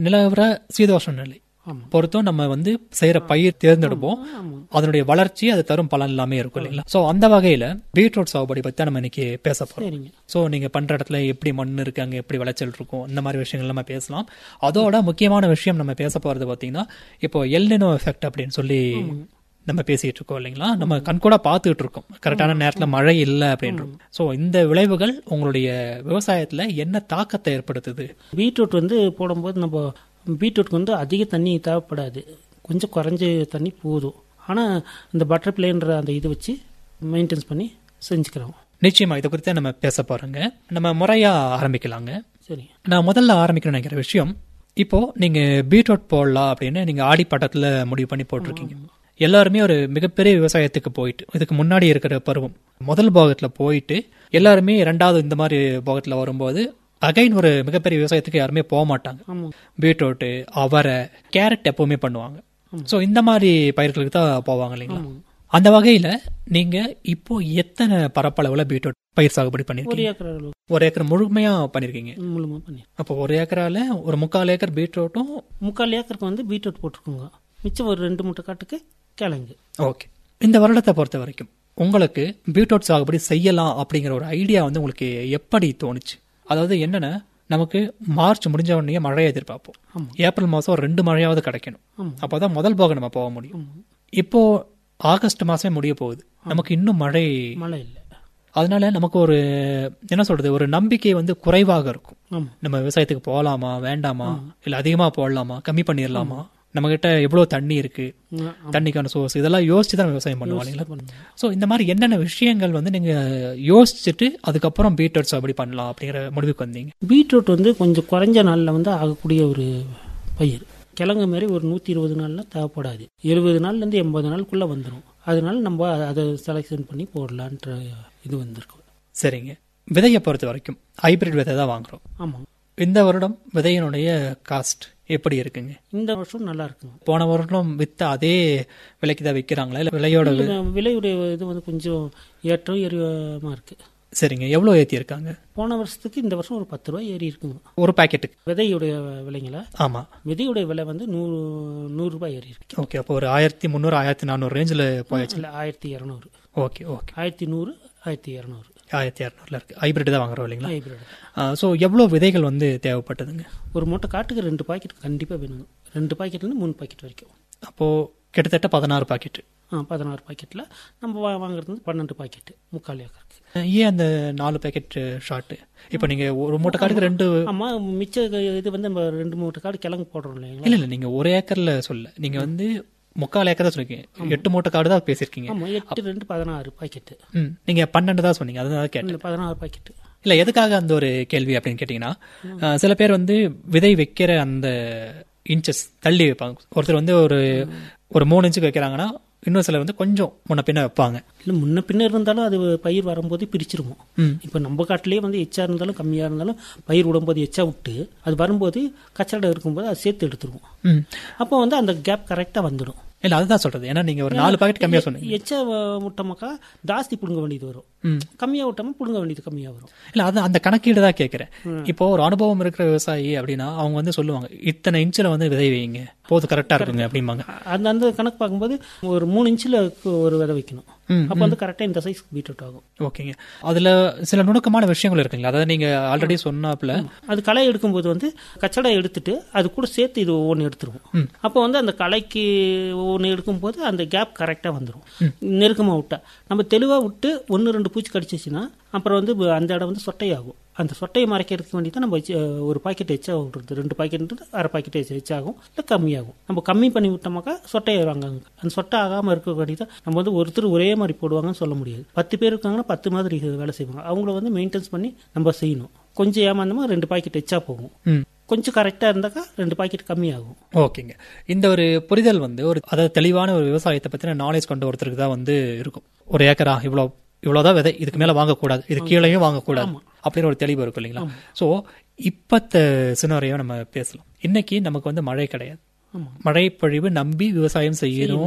நிலவர சீதோஷண நிலை ஆமா பொறுத்தும் நம்ம வந்து செய்யற பயிர் தேர்ந்தெடுப்போம் ஆமா அதனுடைய வளர்ச்சி அது தரும் பலன் எல்லாமே இருக்கும் இல்லைங்களா சோ அந்த வகையில பீட்ரூட் சாகுபடி பத்தி தான் நம்ம இன்னைக்கு பேச போறோம் சரிங்க சோ நீங்க பண்ற இடத்துல எப்படி மண் இருக்கு அங்க எப்படி விளைச்சல் இருக்கும் இந்த மாதிரி விஷயங்கள் நம்ம பேசலாம் அதோட முக்கியமான விஷயம் நம்ம பேச போறது பாத்தீங்கன்னா இப்போ எல்னினோ எஃபெக்ட் அப்படின்னு சொல்லி நம்ம பேசிட்டு இருக்கோம் இல்லைங்களா நம்ம கண்கூட பார்த்துட்டு இருக்கோம் கரெக்டான நேரத்துல மழை இல்லை அப்படின்றோம் சோ இந்த விளைவுகள் உங்களுடைய விவசாயத்துல என்ன தாக்கத்தை ஏற்படுத்துது பீட்ரூட் வந்து போடும்போது நம்ம பீட்ரூட்க்கு வந்து அதிக தண்ணி தேவைப்படாது கொஞ்சம் குறைஞ்ச தண்ணி போதும் ஆனால் இந்த பட்டர்ஃப்ளைன்ற அந்த இது வச்சு மெயின்டைன்ஸ் பண்ணி செஞ்சுக்கிறோம் நிச்சயமா இதை குறித்து நம்ம பேச போறோங்க நம்ம முறையா ஆரம்பிக்கலாங்க சரி நான் முதல்ல ஆரம்பிக்கணும்னு நினைக்கிற விஷயம் இப்போ நீங்க பீட்ரூட் போடலாம் அப்படின்னு நீங்க ஆடி பட்டத்துல முடிவு பண்ணி போட்டிருக்கீங்க எல்லாருமே ஒரு மிகப்பெரிய விவசாயத்துக்கு போயிட்டு இதுக்கு முன்னாடி இருக்கிற பருவம் முதல் பாகத்துல போயிட்டு எல்லாருமே இரண்டாவது இந்த மாதிரி பாகத்துல வரும்போது அகைன் ஒரு மிகப்பெரிய விவசாயத்துக்கு யாருமே போக மாட்டாங்க ஆமாம் பீட்ரூட் அவரை கேரட் எப்பவுமே பண்ணுவாங்க சோ இந்த மாதிரி பயிர்களுக்கு தான் போவாங்க இல்லைங்களா அந்த வகையில நீங்க இப்போ எத்தனை பரப்பளவுல பீட்ரூட் பயிர் சாகுபடி ஒரு பண்ணிருக்கீங்க ஏக்கர் அளவு ஒரு ஏக்கர் முழுமையா பண்ணிருக்கீங்க மூலமாக பண்ணி அப்போ ஒரு ஏக்கரால ஒரு முக்கால் ஏக்கர் பீட்ரூட்டும் முக்கால் ஏக்கருக்கு வந்து பீட்ரூட் போட்டிருக்கோங்க மிச்சம் ஒரு ரெண்டு மூட்டை காட்டுக்கு கிழங்கு ஓகே இந்த வருடத்தை பொறுத்த வரைக்கும் உங்களுக்கு பீட்ரூட் சாகுபடி செய்யலாம் அப்படிங்கிற ஒரு ஐடியா வந்து உங்களுக்கு எப்படி தோணுச்சு அதாவது என்னன்னா நமக்கு மார்ச் முடிஞ்ச உடனே மழையை எதிர்பார்ப்போம் ஆமா. ஏப்ரல் மாசம் ஒரு ரெண்டு மழையாவது கிடைக்கணும் ஆமா. அப்போதான் முதல் போக நம்ம போக முடியும் ஆமாம் இப்போ ஆகஸ்ட் மாசமே முடிய போகுது நமக்கு இன்னும் மழை மழை இல்லை அதனால நமக்கு ஒரு என்ன சொல்றது ஒரு நம்பிக்கை வந்து குறைவாக இருக்கும் ஆமாம் நம்ம விவசாயத்துக்கு போகலாமா வேண்டாமா இல்ல அதிகமா போடலாமா கம்மி பண்ணிடலாமா நம்ம கிட்ட எவ்வளவு தண்ணி இருக்கு தண்ணிக்கான சோர்ஸ் இதெல்லாம் யோசிச்சு தான் விவசாயம் பண்ணுவோம் இல்லைங்களா சோ இந்த மாதிரி என்னென்ன விஷயங்கள் வந்து நீங்க யோசிச்சுட்டு அதுக்கப்புறம் பீட்ரூட் சாகுபடி பண்ணலாம் அப்படிங்கிற முடிவுக்கு வந்தீங்க பீட்ரூட் வந்து கொஞ்சம் குறைஞ்ச நாளில் வந்து ஆகக்கூடிய ஒரு பயிர் கிழங்கு மாதிரி ஒரு நூற்றி இருபது நாள்லாம் தேவைப்படாது எழுபது நாள்லேருந்து எண்பது நாளுக்குள்ளே வந்துடும் அதனால நம்ம அ- அதை செலெக்ஷன் பண்ணி போடலான்ற இது வந்திருக்கும் சரிங்க விதையை பொறுத்த வரைக்கும் ஹைபிரிட் விதை தான் வாங்குறோம் ஆமாம் இந்த வருடம் விதையினுடைய காஸ்ட் எப்படி இருக்குங்க இந்த வருஷம் நல்லா இருக்குங்க போன வருடம் வித்த அதே விலைக்கு தான் விற்கிறாங்களா இல்ல விலையோட வி- இல்ல, விலையுடைய இது வந்து கொஞ்சம் ஏற்றம் ஏறியமா இருக்கு சரிங்க எவ்வளவு ஏத்தி இருக்காங்க போன வருஷத்துக்கு இந்த வருஷம் ஒரு பத்து ரூபாய் ஏறி இருக்குங்க ஒரு பாக்கெட்டுக்கு விதையுடைய விலைங்களா ஆமா விதையுடைய விலை வந்து நூறு நூறு ரூபாய் ஏறி இருக்கு ஓகே அப்போ ஒரு ஆயிரத்தி முந்நூறு ஆயிரத்தி நானூறு ரேஞ்சில் போயாச்சு இல்லை ஆயிரத்தி இரநூறு ஓகே ஓகே ஆயிரத்தி நூறு ஆயிரத்தி இரநூறு ஆயிரத்தி இரநூறுல இருக்கு ஹைபிரிட் தான் வாங்குறோம் இல்லைங்களா ஹைபிரிட் ஸோ எவ்வளோ விதைகள் வந்து தேவைப்பட்டதுங்க ஒரு மூட்டை காட்டுக்கு ரெண்டு பாக்கெட் கண்டிப்பாக வேணுங்க ரெண்டு பாக்கெட்லேருந்து மூணு பாக்கெட் வரைக்கும் அப்போ கிட்டத்தட்ட பதினாறு பாக்கெட் ஆ பதினாறு பாக்கெட்டில் நம்ம வா வாங்குறது வந்து பன்னெண்டு பாக்கெட்டு முக்கால் ஏக்கருக்கு ஏன் அந்த நாலு பேக்கெட் ஷார்ட் இப்போ நீங்க ஒரு மூட்டை காடுக்கு ரெண்டு ஆமாம் மிச்ச இது வந்து நம்ம ரெண்டு மூட்டை காடு கிழங்கு போடுறோம் இல்லைங்களா இல்ல இல்ல நீங்க ஒரு ஏக்கர்ல சொல்ல நீங்க வந்து முக்கால் ஏக்கர் தான் சொல்லிருக்கீங்க எட்டு மூட்டை காடு தான் பேசியிருக்கீங்க ஆமாம் எட்டு ரெண்டு பதினாறு பாக்கெட்டு ம் நீங்க பன்னெண்டு தான் சொன்னீங்க அதுதான் கேட்டேன் இல்லை பதினாறு பாக்கெட்டு இல்ல எதுக்காக அந்த ஒரு கேள்வி அப்படின்னு கேட்டீங்கன்னா அஹ், சில பேர் வந்து விதை வைக்கிற அந்த இன்ச்சஸ் தள்ளி வைப்பாங்க ஒருத்தர் வந்து ஒரு ஒரு மூணு இன்ச்சுக்கு வைக்கிறாங்கன்னா இன்னும் சிலர் வந்து கொஞ்சம் முன்ன பின்ன வைப்பாங்க இல்லை முன்ன பின்ன இருந்தாலும் அது பயிர் வரும்போது பிரிச்சிருவோம் ம் இப்போ நம்ம காட்டிலேயே வந்து எச்சா இருந்தாலும் கம்மியாக இருந்தாலும் பயிர் விடும்போது எச்சா விட்டு அது வரும்போது கச்சடை இருக்கும்போது அது சேர்த்து எடுத்துருவோம் ம் அப்போ வந்து அந்த கேப் கரெக்டாக வந்துடும் இல்ல அதுதான் சொல்றது ஏன்னா நீங்க ஒரு நாலு பாக்கெட் கம்மியா சொன்னீங்க எச்சா விட்டோமாக்கா ஜாஸ்தி பிடுங்க வேண்டியது வரும் ம் கம்மியாக விட்டோமா பிடுங்க வேண்டியது கம்மியாக வரும் இல்ல அது அந்த கணக்கீடு தான் கேட்கிறேன் இப்போ ஒரு அனுபவம் இருக்கிற விவசாயி அப்படின்னா அவங்க வந்து சொல்லுவாங்க இத்தனை இன்ச்சில் வந்து விதை வைங்க போது கரெக்டா இருக்குங்க அப்படிம்பாங்க அந்த அந்த கணக்கு பார்க்கும்போது ஒரு மூணு இன்ச்சில் ஒரு விதை வைக்கணும் ம், அப்போ வந்து கரெக்டாக இந்த சைஸ் பீட்ரூட் ஆகும் ஓகேங்க அதுல சில நுணுக்கமான விஷயங்கள் இருக்குங்களா அதாவது நீங்க ஆல்ரெடி சொன்னாப்ல அது களை எடுக்கும்போது வந்து கச்சடை எடுத்துட்டு அது கூட சேர்த்து இது ஒவ்வொன்று எடுத்துருவோம் ம். அப்போ வந்து அந்த களைக்கு ஒவ்வொன்று எடுக்கும்போது அந்த கேப் கரெக்டாக வந்துடும் நெருக்கமாக விட்டா நம்ம தெளிவாக விட்டு ஒன்று ரெண்டு பூச்சி கடிச்சிச்சுன்னா அப்புறம் வந்து அந்த இடம் வந்து சொட்டையாகும் அந்த சொட்டையை மறைக்கிறதுக்கு வேண்டி தான் நம்ம எச்ச- ஒரு பாக்கெட் எச்சா விடுறது ரெண்டு பாக்கெட் அரை பாக்கெட் எச்ச எச்சாகும் இல்லை கம்மியாகும் நம்ம கம்மி பண்ணி விட்டோமாக்கா சொட்டையாயிருவாங்க அங்க. அந்த சொட்டை ஆகாமல் இருக்க வேண்டி தான் நம்ம வந்து ஒருத்தர் ஒரே மாதிரி போடுவாங்கன்னு சொல்ல முடியாது பத்து பேர் இருக்காங்கன்னா பத்து மாதிரி வேலை செய்வாங்க அவங்கள வந்து மெயின்டைன்ஸ் பண்ணி நம்ம செய்யணும் கொஞ்சம் ஏமாந்தமா ரெண்டு பாக்கெட் எச்சா போகும் ம் கொஞ்சம் கரெக்டாக இருந்தாக்கா ரெண்டு பாக்கெட் கம்மியாகும் ஓகேங்க இந்த ஒரு புரிதல் வந்து ஒரு அதாவது தெளிவான ஒரு விவசாயத்தை பத்தின நாலேஜ் கொண்ட ஒருத்தருக்கு தான் வந்து இருக்கும் ஒரு ஏக்கரா இவ்வளோ இவ்வளவுதான் விதை இதுக்கு மேல வாங்கக்கூடாது இது கீழேயும் வாங்கக்கூடாது அப்படின்னு ஒரு தெளிவு இருக்கும் இல்லைங்களா சோ இப்பத்த சினாரியோ நம்ம பேசலாம் இன்னைக்கு நமக்கு வந்து மழை கிடையாது ஆமாம் மழை பொழிவு நம்பி விவசாயம் செய்யணும் முடியாது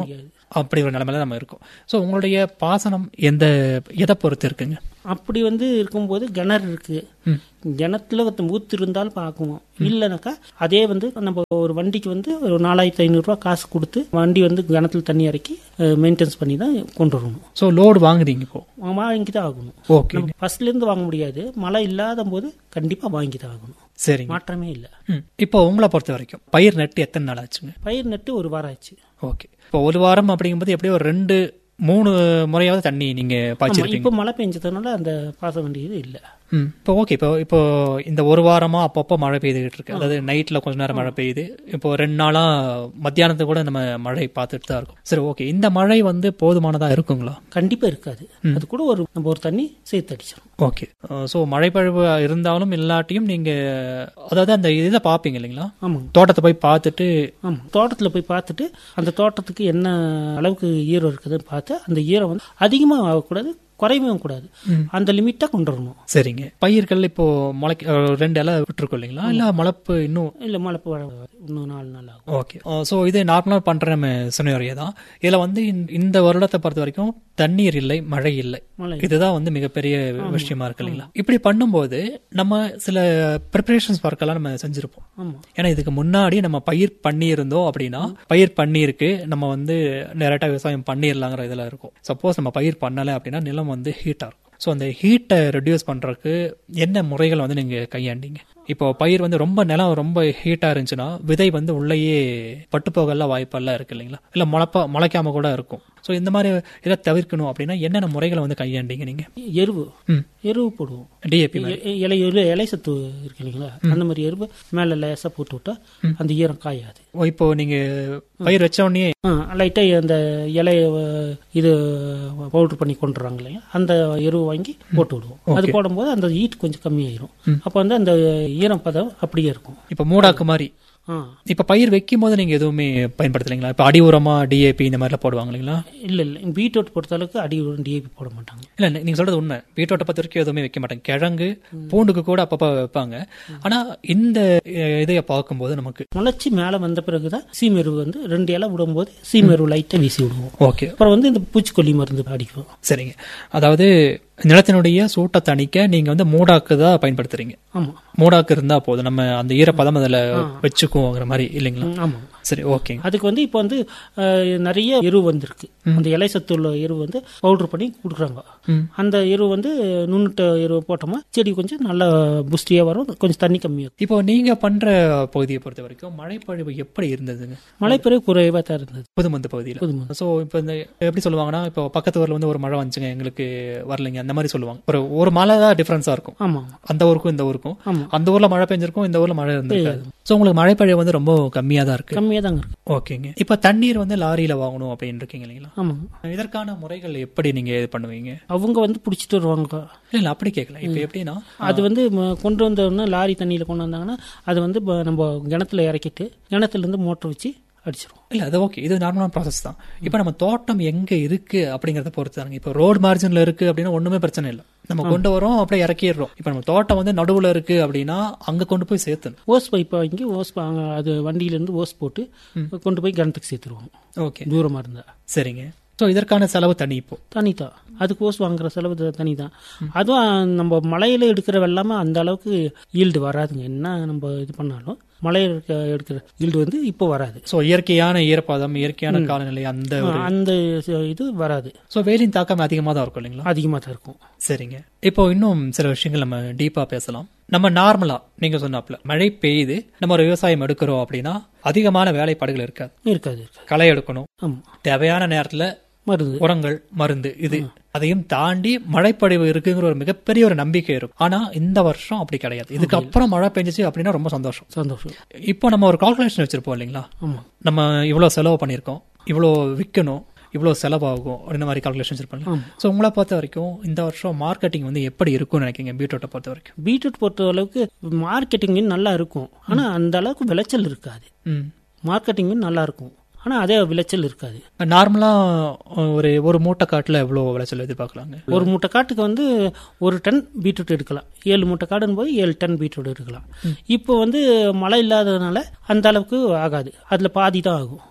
அப்படி ஒரு நிலைமையில நம்ம இருக்கோம் ஸோ உங்களுடைய பாசனம் எந்த எதை பொறுத்து இருக்குங்க அப்படி வந்து இருக்கும்போது கிணறு இருக்கு ம். கிணத்துல ஒருத்தன் ஊத்து இருந்தாலும் பார்க்குவோம் இல்லைனாக்கா அதே வந்து நம்ம ஒரு வண்டிக்கு வந்து ஒரு நாலாயிரத்தி ஐநூறுரூவா காசு கொடுத்து வண்டி வந்து கிணத்துல தண்ணி இறக்கி மெயின்டெனன்ஸ் பண்ணி தான் கொண்டு வரணும் ஸோ லோடு வாங்குறீங்க இப்போ வாங்கி தான் ஆகணும் ஓகே நம்ம ஃபர்ஸ்ட்ல இருந்து வாங்க முடியாது மழை இல்லாத போது கண்டிப்பா வாங்கி தான் ஆகணும் சரிங்க மாற்றமே இல்லை ம். இப்போ உங்களை பொறுத்த வரைக்கும் பயிர் நட்டு எத்தனை நாள் ஆச்சுங்க பயிர் நட்டு ஒரு வாரம் ஆச்சு ஓகே இப்போ ஒரு வாரம் அப்படிங்கும்போது எப்படியும் ஒரு ரெண்டு மூணு முறையாவது தண்ணி நீங்க ஆமா, பாய்ச்சிருப்பீங்க இப்போ மழை பெஞ்சதுனால அந்த பாச வேண்டியது இல்லை ம் இப்போ ஓகே இப்போ இப்போ இந்த ஒரு வாரமா அப்பப்போ மழை பெய்துகிட்டு இருக்கு அதாவது நைட்ல கொஞ்ச நேரம் மழை பெய்யுது இப்போ ரெண்டு நாளா மத்தியானத்துக்கு கூட நம்ம மழை பார்த்துட்டு தான் இருக்கோம் சரி ஓகே இந்த மழை வந்து போதுமானதா இருக்குங்களா கண்டிப்பா இருக்காது அது கூட ஒரு நம்ம ஒரு தண்ணி சேர்த்து அடிச்சிடும் ஓகே ஸோ மழைப்பொழிவு இருந்தாலும் இல்லாட்டியும் நீங்க அதாவது அந்த இதை பார்ப்பீங்க இல்லைங்களா ஆமாங்க தோட்டத்தை போய் பார்த்துட்டு ஆமா தோட்டத்துல போய் பார்த்துட்டு அந்த தோட்டத்துக்கு என்ன அளவுக்கு ஈரம் இருக்குதுன்னு பார்த்து அந்த ஈரம் வந்து அதிகமா ஆகக்கூடாது குறையவும் கூடாது அந்த லிமிட்டா கொண்டு வரணும் சரிங்க பயிர்கள் இப்போ முளைக்க அஹ், ரெண்டு இலை விட்டுருக்கோம் இல்லைங்களா இல்ல முளைப்பு இன்னும் இல்ல மழை போ- இன்னும் நாலு நாள் ஆகும் ஓகே ஸோ இது நார்மலாக பண்ணுற நம்ம சொன்னவரையே தான் இதில் வந்து இந்த- இந்த வருடத்தை பொறுத்த வரைக்கும் தண்ணீர் இல்லை மழை இல்லை மழை இதுதான் வந்து மிகப்பெரிய விஷயமா இருக்கு இல்லைங்களா இப்படி பண்ணும்போது நம்ம சில ப்ரிப்பரேஷன்ஸ் ஒர்க்கெல்லாம் நம்ம செஞ்சிருப்போம் ஆமா ஏன்னா இதுக்கு முன்னாடி நம்ம பயிர் பண்ணியிருந்தோம் அப்படின்னா பயிர் பண்ணியிருக்கு நம்ம வந்து டேரெக்டாக விவசாயம் பண்ணிடலாங்கிற இதில் இருக்கும் சப்போஸ் நம்ம பயிர் பண்ணலை அப்படின்னா நிலம் வந்து ஹீட்டாக இருக்கும் ஸோ அந்த ஹீட்டை ரெடியூஸ் பண்ணுறதுக்கு என்ன முறைகள் வந்து நீங்கள் கையாண்டீங்க இப்போ பயிர் வந்து ரொம்ப நிலம் ரொம்ப ஹீட்டாக இருந்துச்சுன்னா விதை வந்து உள்ளேயே பட்டு போகலாம் வாய்ப்பெல்லாம் இருக்கு இல்லைங்களா இல்லை முளைப்பா முளைக்காம கூட இருக்கும் ஸோ இந்த மாதிரி இதை தவிர்க்கணும் அப்படின்னா என்னென்ன முறைகளை வந்து கையாண்டீங்க நீங்கள் எருவு ம் எருவு போடுவோம் டிஏபி இ- இ- இலை இலை இலை சத்து இருக்கு இல்லைங்களா அந்த மாதிரி எருவு மேல லேசா போட்டு விட்டா அந்த ஈரம் காயாது இப்போ நீங்கள் பயிர் வச்ச உடனே லைட்டா அந்த இலைய அஹ், இது பவுடர் பண்ணி கொண்டுறாங்க இல்லையா அந்த எருவு வாங்கி போட்டு விடுவோம் அது போடும்போது அந்த ஹீட் கொஞ்சம் கம்மியாயிரும் அப்போ வந்து அந்த ஈரம் பதம் அப்படியே இருக்கும் இப்போ மூடாக்கு மாதிரி ஆ இப்ப பயிர் வைக்கும் போது நீங்க எதுவுமே பயன்படுத்தலைங்களா இப்ப அடி உரமா டிஏபி இந்த மாதிரிலாம் போடுவாங்க இல்லைங்களா இல்ல இல்ல பீட்ரூட் பொறுத்த அளவுக்கு அடி டிஏபி போட மாட்டாங்க இல்ல நீ- நீங்க சொல்றது உண்மை பீட்ரூட்டை பொறுத்த வரைக்கும் எதுவுமே வைக்க மாட்டாங்க கிழங்கு பூண்டுக்கு கூட அப்பப்ப வைப்பாங்க ஆனா இந்த அஹ், இதைய பார்க்கும்போது நமக்கு முளைச்சி மேல வந்த பிறகுதான் சீமெருவு வந்து ரெண்டு இலை விடும்போது சீமெருவு லைட்டா வீசி விடுவோம் ஓகே அப்புறம் வந்து இந்த பூச்சிக்கொல்லி மருந்து அடிக்குவோம் சரிங்க அதாவது நிலத்தினுடைய சூட்டை தணிக்க நீங்க வந்து மூடாக்கு தான் பயன்படுத்துறீங்க ஆமா மூடாக்கு இருந்தா போதும் நம்ம அந்த ஈரப்பதம் அதுல வச்சுக்குவோங்கிற மாதிரி இல்லைங்களா ம், ஆமா சரி ஓகேங்க அதுக்கு வந்து இப்போ வந்து அஹ், நிறைய எரு வந்திருக்கு அந்த இலை சத்து உள்ள எரு வந்து பவுடர் பண்ணி கொடுக்குறாங்க ம். அந்த எரு வந்து நுண்ணுட்ட எரு போட்டோமா செடி கொஞ்சம் நல்லா புஷ்டியா வரும் கொஞ்சம் தண்ணி கம்மியாகும் இப்போ நீங்க பண்ற பகுதியை பொறுத்த வரைக்கும் மழைப்பொழிவு எப்படி இருந்ததுங்க மழை பிறகு குறைவா தான் இருந்தது புதுமந்து பகுதியில் புதும ஸோ இப்போ இந்த எப்படி சொல்லுவாங்கன்னா இப்போ பக்கத்து ஊர்ல வந்து ஒரு மழை வந்துச்சுங்க எங்களுக்கு வரலைங்க அந்த மாதிரி சொல்லுவாங்க ஒரு ஒரு மழை தான் டிஃபரன்ஸா இருக்கும் ஆமா அந்த ஊருக்கும் இந்த ஊருக்கும் ஆமா அந்த ஊர்ல மழை பெஞ்சிருக்கும் இந்த ஊர்ல மழை இருந்திருக்காது ஸோ உங்களுக்கு மழைப்பொழிவு வந்து ரொம்ப கம்மியா தான் இருக்கு கம்மியா தாங்க இருக்கு ஓகேங்க இப்போ தண்ணீர் வந்து லாரியில வாங்கணும் அப்படின்னு இருக்கீங்க இல்லைங்களா ஆமாங்க இதற்கான முறைகள் எப்படி நீங்க இது பண்ணுவீங்க அவங்க வந்து பிடிச்சிட்டு வருவாங்க இல்ல இல்ல அப்படி கேட்கல இப்போ எப்படின்னா அது வந்து ம- கொண்டு வந்தோடனே லாரி தண்ணியில கொண்டு வந்தாங்கன்னா அது வந்து ப- நம்ம கிணத்துல இறக்கிட்டு கிணத்துல இருந்து மோட்டர் வச்சு அடிச்சிருவோம் இல்ல அது ஓகே இது நார்மலான ப்ராசஸ் தான் இப்போ நம்ம தோட்டம் எங்க இருக்கு அப்படிங்கறத பொறுத்து தாங்க இப்போ ரோட் மார்ஜின்ல இருக்கு அப்படின்னா ஒண்ணுமே பிரச்சனை இல்லை நம்ம கொண்டு வரோம் அப்படியே இறக்கிடுறோம் இப்போ நம்ம தோட்டம் வந்து நடுவுல இருக்கு அப்படின்னா அங்க கொண்டு போய் சேர்த்தணும் ஓஸ் பைப்பை வாங்கி ஓஸ் ப- அங்க அது வண்டியில இருந்து ஓஸ் போட்டு கொண்டு போய் கிணத்துக்கு சேர்த்துருவோம் ஓகே தூரமா இருந்தா சரிங்க ஸோ இதற்கான செலவு தனி இப்போ தனி தான் அதுக்கு ஓஸ் வாங்குற செலவு த- தனி தான் அதுவும் நம்ம மலையில எடுக்கிற வெள்ளாம அந்த அளவுக்கு ஈல்டு வராதுங்க என்ன நம்ம இது பண்ணாலும் மலையில இருக்க எடுக்கிற ஈல்டு வந்து இப்போ வராது ஸோ இயற்கையான ஈரப்பதம் இயற்கையான காலநிலை அந்த ஒரு அந்த ச- இது வராது ஸோ வெயிலின் தாக்கம் அதிகமாக தான் இருக்கும் இல்லைங்களா அதிகமாக தான் இருக்கும் சரிங்க இப்போ இன்னும் சில விஷயங்கள் நம்ம டீப்பா பேசலாம் நம்ம நார்மலா நீங்க சொன்னாப்ல மழை பெய்யுது நம்ம ஒரு விவசாயம் எடுக்கிறோம் அப்படின்னா அதிகமான வேலைப்பாடுகள் இருக்காது இருக்காது இருக்காது களை எடுக்கணும் ஆமா தேவையான நேரத்துல மருந்து உரங்கள் மருந்து இது அதையும் தாண்டி மழைப்பொழிவு இருக்குங்கிற ஒரு மிகப்பெரிய ஒரு நம்பிக்கை இருக்கும் ஆனா இந்த வருஷம் அப்படி கிடையாது இதுக்கு அப்புறம் மழை பெஞ்சிச்சு அப்படின்னா ரொம்ப சந்தோஷம் சந்தோஷம் இப்போ நம்ம ஒரு கால்குலேஷன் வச்சிருப்போம் இல்லைங்களா ஆமா நம்ம இவ்வளோ செலவு பண்ணியிருக்கோம் இவ்வளோ விற்கணும் இவ்வளோ செலவாகும் அப்படின்ற மாதிரி கால்குலேஷன் வச்சிருப்பாங்க ஆமா. ஸோ உங்களை பொறுத்த வரைக்கும் இந்த வருஷம் மார்க்கெட்டிங் வந்து எப்படி இருக்கும்னு நினைக்கிறீங்க பீட்ரூட்டை பொறுத்த வரைக்கும் பீட்ரூட் பொறுத்த அளவுக்கு மார்க்கெட்டிங் நல்லா இருக்கும் ஆனா அந்த அளவுக்கு விளைச்சல் இருக்காது ம் மார்க்கெட்டிங் நல்லா இருக்கும் ஆனா அதே விளைச்சல் இருக்காது நார்மலா ஒரு ஒரு மூட்டை காட்டுல எவ்வளோ விளைச்சல் எதிர்பார்க்கலாங்க ஒரு மூட்டை காட்டுக்கு வந்து ஒரு டன் பீட்ரூட் எடுக்கலாம் ஏழு மூட்டை காடுன்னு போய் ஏழு டன் பீட்ரூட் எடுக்கலாம் இப்போ வந்து மழை இல்லாததுனால அந்த அளவுக்கு ஆகாது அதுல பாதி தான் ஆகும்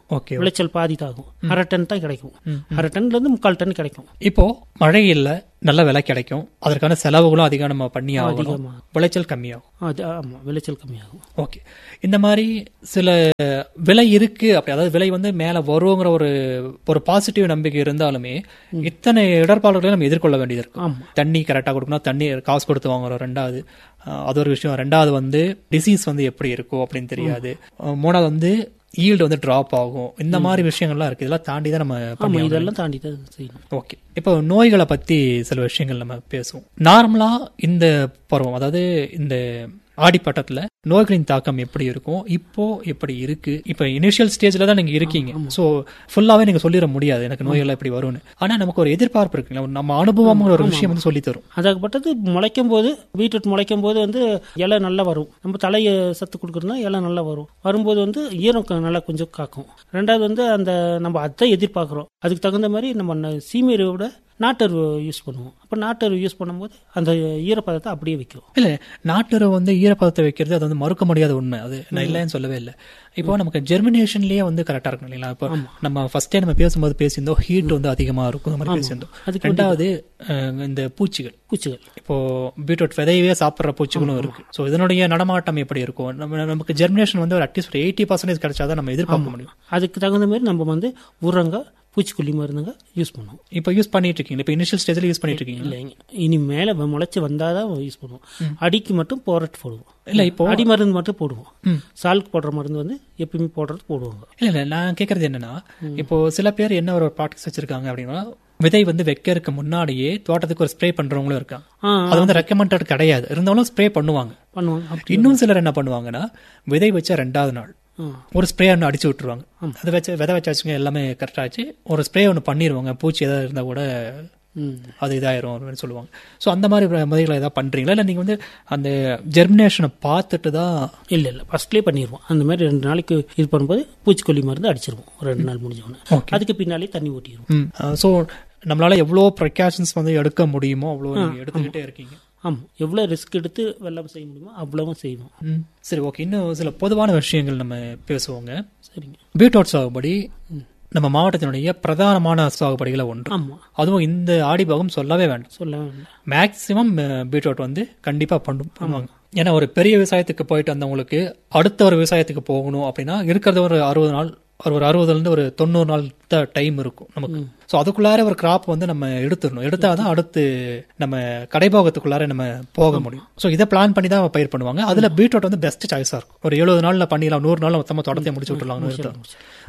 ஓகே விளைச்சல் பாதி தான் ஆகும் அரை டன் தான் கிடைக்கும் அரை டன்ல இருந்து முக்கால் டன் கிடைக்கும் இப்போ மழை இல்ல நல்ல விலை கிடைக்கும் அதற்கான செலவுகளும் அதிகம் நம்ம பண்ணி ஆகணும் அதிகமா. விளைச்சல் கம்மியாகும் அது ஆமா விளைச்சல் கம்மியாகும் ஓகே இந்த மாதிரி சில விலை இருக்கு அப்படி அதாவது விலை வந்து மேல வருங்கிற ஒரு ஒரு பாசிட்டிவ் நம்பிக்கை இருந்தாலுமே இத்தனை இடர்பாடுகளை நம்ம எதிர்கொள்ள வேண்டியது இருக்கும் ஆமா தண்ணி கரெக்டாக கொடுக்கணும் தண்ணி காசு கொடுத்து வாங்குறோம் ரெண்டாவது அஹ், அது ஒரு விஷயம் ரெண்டாவது வந்து டிசீஸ் வந்து எப்படி இருக்கும் அப்படின்னு தெரியாது அஹ், மூணாவது வந்து ஈல்டு வந்து டிராப் ஆகும் இந்த மாதிரி விஷயங்கள்லாம் இருக்கு இதெல்லாம் தாண்டி தான் நம்ம பண்ணி ஆமா இதெல்லாம் தாண்டி தான் செய்யணும் ஓகே இப்போ நோய்களை பத்தி சில விஷயங்கள் நம்ம பேசுவோம் நார்மலா இந்த பருவம் அதாவது இந்த ஆடிப்பட்டத்துல நோய்களின் தாக்கம் எப்படி இருக்கும் இப்போ எப்படி இருக்கு இப்போ இனிஷியல் ஸ்டேஜ்ல தான் நீங்க இருக்கீங்க சோ ஃபுல்லாவே நீங்க சொல்லிட முடியாது எனக்கு நோய்கள் எப்படி வரும்னு ஆனா நமக்கு ஒரு எதிர்பார்ப்பு இருக்குங்களா நம்ம அனுபவம்ங்கிற ஒரு விஷயம் வந்து சொல்லி தரும் அதாகப்பட்டது முளைக்கும் போது பீட்ரூட் முளைக்கும் போது வந்து இலை நல்லா வரும் நம்ம தலையை சத்து கொடுக்குறதுனா இலை நல்லா வரும் வரும்போது வந்து ஈரம் க- நல்லா கொஞ்சம் காக்கும் ரெண்டாவது வந்து அந்த நம்ம அதை எதிர்பார்க்குறோம் அதுக்கு தகுந்த மாதிரி நம்ம ந- சீமையை விட நாட்டரு யூஸ் பண்ணுவோம் அப்போ நாட்டரு யூஸ் பண்ணும்போது அந்த ஈரப்பதத்தை அப்படியே வைக்கும் இல்ல நாட்டுறவு வந்து ஈரப்பதத்தை வைக்கிறது அது வந்து மறுக்க முடியாத உண்மை அது நான் இல்லைன்னு சொல்லவே இல்லை இப்போ நமக்கு ஜெர்மினேஷன்லயே வந்து கரெக்டா இருக்கும் இல்லைங்களா இப்போ நம்ம ஃபர்ஸ்டே நம்ம பேசும்போது பேசியிருந்தோம் ஹீட் வந்து அதிகமா இருக்கும் அந்த மாதிரி பேசியிருந்தோம் அதுக்கு ரெண்டாவது அஹ், இந்த பூச்சிகள் பூச்சிகள் இப்போ பீட்ரூட் விதையவே சாப்பிட்ற பூச்சிகளும் இருக்கு ஸோ இதனுடைய நடமாட்டம் எப்படி இருக்கும் நம்ம நமக்கு ஜெர்மினேஷன் வந்து ஒரு அட்லீஸ்ட் ஒரு எயிட்டி பர்சன்டேஜ் கிடைச்சாதான் நம்ம எதிர்பார்க்க முடியும் அதுக்கு தகுந்த மாதிரி நம்ம வந்து உரங்க பூச்சிக்கொல்லி மருந்துங்க யூஸ் பண்ணுவோம் இப்போ யூஸ் பண்ணிட்டு இருக்கீங்க இப்போ இனிஷியல் ஸ்டேஜ்ல யூஸ் பண்ணிட்டு இருக்கீங்க இல்லைங்க இனி மேலே முளைச்சி வந்தாதான் யூஸ் பண்ணுவோம் அடிக்கு மட்டும் போரட் போடுவோம் இல்ல இப்போ அடி மருந்து மட்டும் போடுவோம் ம். சால்க்கு போடுற மருந்து வந்து எப்பயுமே போடுறது போடுவாங்க இல்ல இல்ல நான் கேக்குறது என்னன்னா இப்போ சில பேர் என்ன ஒரு ப்ராக்டிஸ் வச்சிருக்காங்க அப்படின்னா விதை வந்து வைக்கிறதுக்கு முன்னாடியே தோட்டத்துக்கு ஒரு ஸ்ப்ரே பண்றவங்களும் இருக்காங்க ஆ அது வந்து ரெக்கமெண்டட் கிடையாது இருந்தாலும் ஸ்ப்ரே பண்ணுவாங்க பண்ணுவாங்க அப்படி இன்னும் சிலர் என்ன பண்ணுவாங்கன்னா விதை வச்ச ரெண்டாவது நாள் ஆ. ஒரு ஸ்ப்ரே ஒன்று அடிச்சு விட்டுருவாங்க அதை வச்சு விதை வச்சாச்சுங்க எல்லாமே கரெக்ட் ஆச்சு ஒரு ஸ்ப்ரே ஒன்று பண்ணிடுவாங்க பூச்சி ஏதாவது இருந்தால் கூட ம் அது இதாயிரும் அப்படின்னு சொல்லுவாங்க ஸோ அந்த மாதிரி முறைகளை ஏதாவது பண்றீங்களா இல்லை நீங்கள் வந்து அந்த ஜெர்மினேஷனை பார்த்துட்டு தான் இல்லை இல்லை ஃபர்ஸ்ட்லேயே பண்ணிடுவோம் அந்த மாதிரி ரெண்டு நாளைக்கு இது பண்ணும்போது பூச்சிக்கொல்லி மருந்து அடிச்சிருவோம் ஒரு ரெண்டு நாள் முடிஞ்ச உடனே Okay. அதுக்கு பின்னாலே தண்ணி ஊட்டிடுவோம் ஸோ நம்மளால எவ்வளோ ப்ரிகாஷன்ஸ் வந்து எடுக்க முடியுமோ அவ்வளோ நீங்கள் எடுத்துக்கிட்டே இருக்கீங்க ஆமாம் எவ்வளோ ரிஸ்க் எடுத்து வெள்ளம் செய்ய முடியுமோ அவ்வளவும் செய்வோம் ம் சரி ஓகே இன்னும் சில பொதுவான விஷயங்கள் நம்ம பேசுவோங்க சரிங்க பீட்ரூட் சாகுபடி நம்ம மாவட்டத்தினுடைய பிரதானமான சாகுபடிகளை ஒன்று ஆமாம் அதுவும் இந்த ஆடிபாகம் சொல்லவே வேண்டாம் சொல்ல வேண்டாம் மேக்சிமம் பீட்ரூட் வந்து கண்டிப்பா பண்ணு பண்ணுவாங்க ஏன்னா ஒரு பெரிய விவசாயத்துக்கு போயிட்டு வந்தவங்களுக்கு அடுத்த ஒரு விவசாயத்துக்கு போகணும் அப்படின்னா இருக்கிறது ஒரு அறுபது நாள் ஒரு ஒரு அறுபதுல இருந்து ஒரு தொண்ணூறு நாள் தான் டைம் இருக்கும் நமக்கு ஸோ அதுக்குள்ளார ஒரு கிராப் வந்து நம்ம எடுத்துடணும் எடுத்தாதான் அடுத்து நம்ம கடைபோகத்துக்குள்ளார நம்ம போக முடியும் ஸோ இதை பிளான் பண்ணி தான் பயிர் பண்ணுவாங்க அதுல பீட்ரூட் வந்து பெஸ்ட் சாய்ஸா இருக்கும் ஒரு எழுபது நாள்ல பண்ணிடலாம் நூறு நாள்ல மொத்தமா தொடர்ந்து முடிச்சு விட்டுலாம்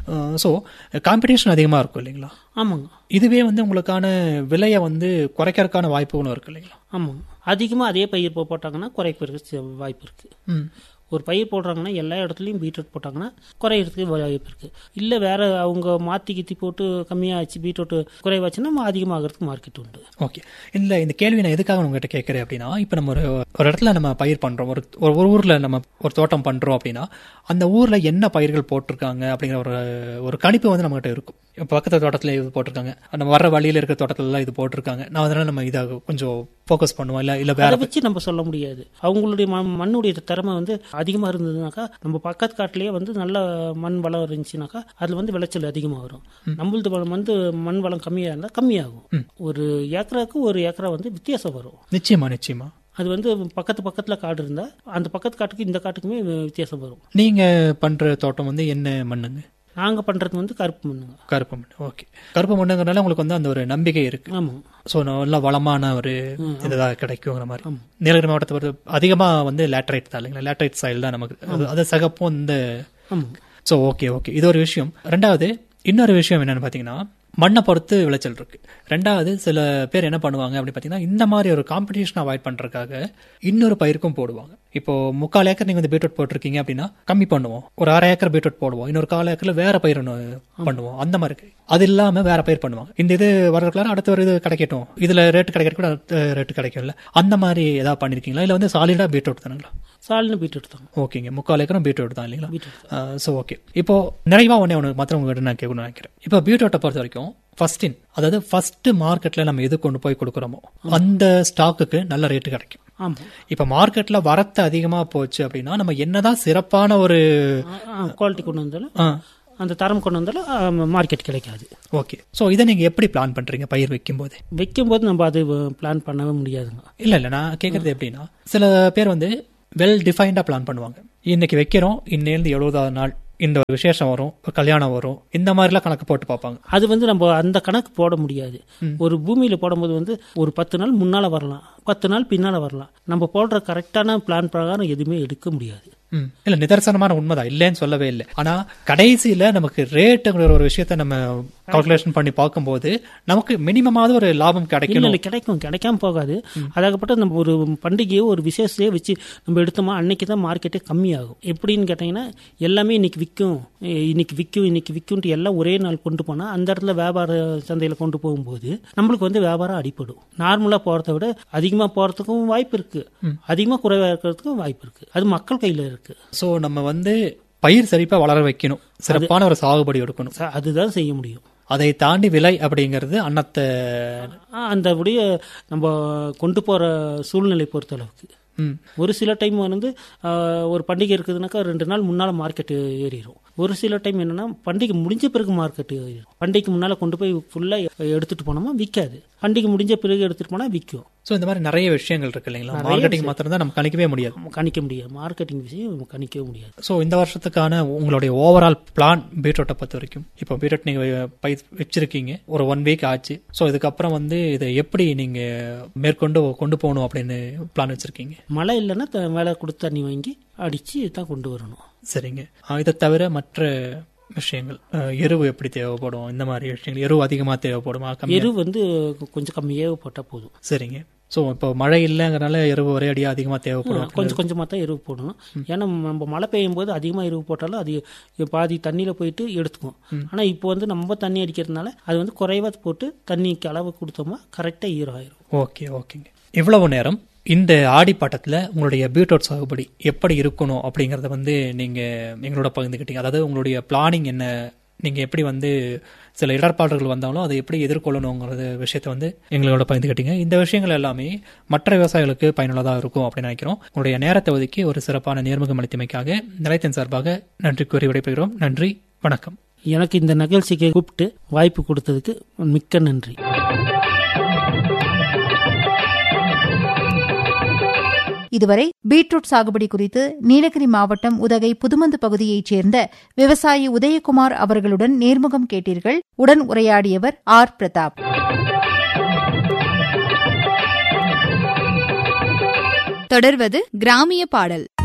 ஸோ காம்படிஷன் அதிகமா இருக்கும் இல்லைங்களா ஆமாங்க இதுவே வந்து உங்களுக்கான விலையை வந்து குறைக்கிறதுக்கான வாய்ப்புகளும் இருக்கு இல்லைங்களா ஆமாங்க அதிகமாக அதே பயிர் போ- போட்டாங்கன்னா குறைப்பதற்கு வாய்ப்பு இருக்குது ம் ஒரு பயிர் போடுறாங்கன்னா எல்லா இடத்துலையும் பீட்ரூட் போட்டாங்கன்னா குறையிறதுக்கு வாய்ப்பு இருக்குது இல்லை வேற அவங்க மாற்றி கித்தி போட்டு கம்மியாச்சு பீட்ரூட் குறைவாச்சுன்னா அதிகமாகிறதுக்கு மார்க்கெட் உண்டு ஓகே இல்ல இந்த கேள்வி நான் எதுக்காக உங்ககிட்ட கேட்கறேன் அப்படின்னா இப்போ நம்ம ஒரு ஒரு இடத்துல நம்ம பயிர் பண்றோம் ஒரு ஒரு ஒரு ஊர்ல நம்ம ஒரு தோட்டம் பண்றோம் அப்படின்னா அந்த ஊர்ல என்ன பயிர்கள் போட்டிருக்காங்க அப்படிங்கிற ஒரு ஒரு கணிப்பு வந்து நம்மகிட்ட இருக்கும் இப்போ பக்கத்து தோட்டத்துல இது போட்டிருக்காங்க நம்ம வர்ற வழியில இருக்கிற தோட்டத்துல எல்லாம் இது போட்டிருக்காங்க நான் அதனால நம்ம இதை கொஞ்சம் ஃபோக்கஸ் பண்ணுவோம் இல்ல இல்ல வேற அதை வச்சு நம்ம சொல்ல முடியாது அவங்களுடைய மண் மண்ணுடைய திறமை வந்து அதிகமாக இருந்ததுனாக்கா நம்ம பக்கத்து காட்டிலேயே வந்து நல்ல மண் வளம் இருந்துச்சுனாக்கா அதில் வந்து விளைச்சல் அதிகமாக வரும் நம்மளது வளம் வந்து மண் வளம் கம்மியாக இருந்தால் கம்மியாகும் ஒரு ஏக்கராக்கு ஒரு ஏக்கரா வந்து வித்தியாசம் வரும் நிச்சயமா நிச்சயமா அது வந்து பக்கத்து பக்கத்தில் காடு இருந்தால் அந்த பக்கத்து காட்டுக்கு இந்த காட்டுக்குமே வித்தியாசம் வரும் நீங்க பண்ற தோட்டம் வந்து என்ன மண்ணுங்க நாங்கள் பண்ணுறது வந்து கருப்பு மண்ணுங்க கருப்பு மண் ஓகே கருப்பு மண்ணுங்கிறனால உங்களுக்கு வந்து அந்த ஒரு நம்பிக்கை இருக்கு ஆமாம் ஸோ நல்ல வளமான ஒரு இதுதான் கிடைக்குங்கிற மாதிரி நீலகிரி மாவட்டத்தை பொறுத்த அதிகமாக வந்து லேட்டரைட் தான் இல்லைங்களா லேட்டரைட் சாயில் தான் நமக்கு அது- அது சகப்பும் இந்த ஆமாம் ஸோ ஓகே ஓகே இது ஒரு விஷயம் ரெண்டாவது இன்னொரு விஷயம் என்னன்னு பார்த்தீங்கன்னா மண்ணை பொறுத்து விளைச்சல் இருக்கு ரெண்டாவது சில பேர் என்ன பண்ணுவாங்க அப்படின்னு பார்த்தீங்கன்னா இந்த மாதிரி ஒரு காம்படிஷன் அவாய்ட் பண்றதுக்காக இன்னொரு பயிருக்கும் போடுவாங்க இப்போ முக்கால் ஏக்கர் நீங்க வந்து பீட்ரூட் போட்டிருக்கீங்க அப்படின்னா கம்மி பண்ணுவோம் ஒரு அரை ஏக்கர் பீட்ரூட் போடுவோம் இன்னொரு கால் ஏக்கர்ல வேற பயிர் ஒன்று பண்ணுவோம் அந்த மாதிரி இருக்கு அது இல்லாம வேற பயிர் பண்ணுவாங்க இந்த இது வரதுக்குள்ளார அடுத்த ஒரு இது கிடைக்கட்டும் இதுல ரேட் கிடைக்கிறது கூட அடுத்த ரேட் கிடைக்கும்ல அந்த மாதிரி ஏதாவது பண்ணிருக்கீங்களா இல்ல வந்து சாலிடா பீட்ரூட் தானுங்களா சால்னு பீட்ரூட் தாங்க ஓகேங்க முக்கால் ஏக்கரும் பீட்ரூட் தான் இல்லைங்களா பீட்ரூட் ஸோ ஓகே இப்போ நிறைவா ஒண்ணே ஒன்று மாத்திரம் உங்ககிட்ட நான் கேட்கணும்னு நினைக்கிறேன் இப்போ பீட்ரூட்டை பொறுத்த வரைக்கும் ஃபர்ஸ்ட் இன் அதாவது ஃபர்ஸ்ட் மார்க்கெட்ல நம்ம எது கொண்டு போய் கொடுக்குறோமோ அந்த ஸ்டாக்குக்கு நல்ல ரேட்டு கிடைக்கும் ஆமாம் இப்போ மார்க்கெட்ல வரத்து அதிகமா போச்சு அப்படின்னா நம்ம என்னதான் சிறப்பான ஒரு குவாலிட்டி கொண்டு வந்தாலும் ஆ, அந்த தரம் கொண்டு வந்தாலும் மார்க்கெட் கிடைக்காது ஓகே ஸோ இதை நீங்க எப்படி பிளான் பண்றீங்க பயிர் வைக்கும் போது வைக்கும்போது நம்ம அது பிளான் பண்ணவே முடியாதுங்க இல்ல இல்ல நான் கேக்குறது எப்படின்னா சில பேர் வந்து வெல் டிஃபைன்டா பிளான் பண்ணுவாங்க இன்னைக்கு வைக்கிறோம் இன்னேருந்து எழுபதாவது நாள் இந்த ஒரு விசேஷம் வரும் ஒரு கல்யாணம் வரும் இந்த மாதிரிலாம் கணக்கு போட்டு பார்ப்பாங்க அது வந்து நம்ம அந்த கணக்கு போட முடியாது ஒரு பூமியில போடும்போது வந்து ஒரு பத்து நாள் முன்னால வரலாம் பத்து நாள் பின்னால வரலாம் நம்ம போடுற கரெக்டான பிளான் பிரகாரம் எதுவுமே எடுக்க முடியாது ம். இல்ல நிதர்சனமான உண்மைதான் இல்லைன்னு சொல்லவே இல்லை ஆனா கடைசியில நமக்கு ரேட்டுங்கிற ஒரு விஷயத்த நம்ம கால்குலேஷன் பண்ணி பார்க்கும்போது நமக்கு மினிமமாவது ஒரு லாபம் இல்ல கிடைக்கணும் இல்ல கிடைக்கும் கிடைக்காம போகாது அதாகப்பட்ட நம்ம ஒரு பண்டிகையோ ஒரு விசேஷத்தையோ வச்சு நம்ம எடுத்தோமா அன்னைக்கு தான் மார்க்கெட்டே கம்மியாகும் எப்படின்னு கேட்டீங்கன்னா எல்லாமே இன்னைக்கு விற்கும் இன்னைக்கு விற்கும் இன்னைக்கு விற்கும்ட்டு எல்லாம் ஒரே நாள் கொண்டு போனா அந்த இடத்துல வியாபார சந்தையில கொண்டு போகும்போது நம்மளுக்கு வந்து வியாபாரம் அடிப்படும் நார்மலா போறதை விட அதிகமா போறதுக்கும் வாய்ப்பு இருக்கு அதிகமா குறைவா இருக்கிறதுக்கும் வாய்ப்பு இருக்கு அது மக்கள் கையில இருக்கு சோ நம்ம வந்து பயிர் செழிப்பா வளர வைக்கணும் சிறப்பான ஒரு சாகுபடி எடுக்கணும் ச- அதுதான் செய்ய முடியும் அதை தாண்டி விலை அப்படிங்கிறது அன்னத்தை ஆ, அந்த உடைய நம்ம கொண்டு போற சூழ்நிலை பொறுத்த அளவுக்கு ம், ஒரு சில டைம் வந்து ஆ, ஒரு பண்டிகை இருக்குதுனாக்கா ரெண்டு நாள் முன்னால மார்க்கெட் ஏறிடும் ஒரு சில டைம் என்னன்னா பண்டிகை முடிஞ்ச பிறகு மார்க்கெட் ஏறிடும் பண்டிகைக்கு முன்னால கொண்டு போய் ஃபுல்லா எடுத்துட்டு போனோமா விற்காது பண்டிகை முடிஞ்ச பிறகு எடுத்துட்டு போனா விற்கும் சோ இந்த மாதிரி நிறைய விஷயங்கள் இருக்கு இல்லைங்களா மார்க்கெட்டிங் மாத்திரம் தான் நம்ம கணிக்கவே முடியாது கணிக்க முடியாது மார்க்கெட்டிங் விஷயம் நம்ம கணிக்கவே முடியாது ஸோ இந்த வருஷத்துக்கான உங்களுடைய ஓவரால் பிளான் பீட்ரூட்டை பொறுத்த வரைக்கும் இப்போ பீட்ரூட் நீங்க பயிர் வச்சிருக்கீங்க ஒரு ஒன் வீக் ஆச்சு ஸோ இதுக்கப்புறம் வந்து இதை எப்படி நீங்க மேற்கொண்டு கொண்டு போகணும் அப்படின்னு பிளான் வச்சிருக்கீங்க மழை இல்லைன்னா த- மேலே கொடுத்து தண்ணி வாங்கி அடிச்சு தான் கொண்டு வரணும் சரிங்க ஆஹ் இதை தவிர மற்ற விஷயங்கள் ஆஹ் எருவு எப்படி தேவைப்படும் இந்த மாதிரி விஷயங்கள் எருவு அதிகமா தேவைப்படுமா கம்மியா எரு வந்து கொஞ்சம் கம்மியாக போட்டால் போதும் சரிங்க ஸோ இப்போ மழை இல்லைங்கிறனால எருவு ஒரே அடியா அதிகமா தேவைப்படும் கொஞ்சம் கொஞ்சமாக தான் எருவு போடணும் ஏன்னா நம்ம மழை பெய்யும் போது அதிகமாக எருவு போட்டாலும் அது பாதி தண்ணியில் போயிட்டு எடுத்துக்கும் ஆனால் இப்போ வந்து நம்ம தண்ணி அடிக்கிறதுனால அது வந்து குறைவாக போட்டு தண்ணிக்கு அளவு கொடுத்தோமா கரெக்டாக ஈரம் ஆயிரும் ஓகே ஓகேங்க இவ்வளவு நேரம் இந்த ஆடிப்பாட்டத்தில் உங்களுடைய பீட்ரூட் சாகுபடி எப்படி இருக்கணும் அப்படிங்கிறத வந்து நீங்கள் எங்களோட பகிர்ந்துக்கிட்டீங்க அதாவது உங்களுடைய பிளானிங் என்ன நீங்கள் எப்படி வந்து சில இடர்பாடுகள் வந்தாலும் அதை எப்படி எதிர்கொள்ளணுங்கிறது விஷயத்தை வந்து எங்களோட பகிர்ந்துக்கிட்டீங்க இந்த விஷயங்கள் எல்லாமே மற்ற விவசாயிகளுக்கு பயனுள்ளதாக இருக்கும் அப்படின்னு நினைக்கிறோம் உங்களுடைய நேரத்தை ஒதுக்கி ஒரு சிறப்பான நேர்முகம் அளித்தமைக்காக நிலையத்தின் சார்பாக நன்றி கூறி விடைபெறுகிறோம் நன்றி வணக்கம் எனக்கு இந்த நிகழ்ச்சிக்கு கூப்பிட்டு வாய்ப்பு கொடுத்ததுக்கு மிக்க நன்றி இதுவரை பீட்ரூட் சாகுபடி குறித்து நீலகிரி மாவட்டம் உதகை புதுமந்து பகுதியைச் சேர்ந்த விவசாயி உதயகுமார் அவர்களுடன் நேர்முகம் கேட்டீர்கள் உடன் உரையாடியவர் ஆர் பிரதாப் தொடர்வது கிராமிய பாடல்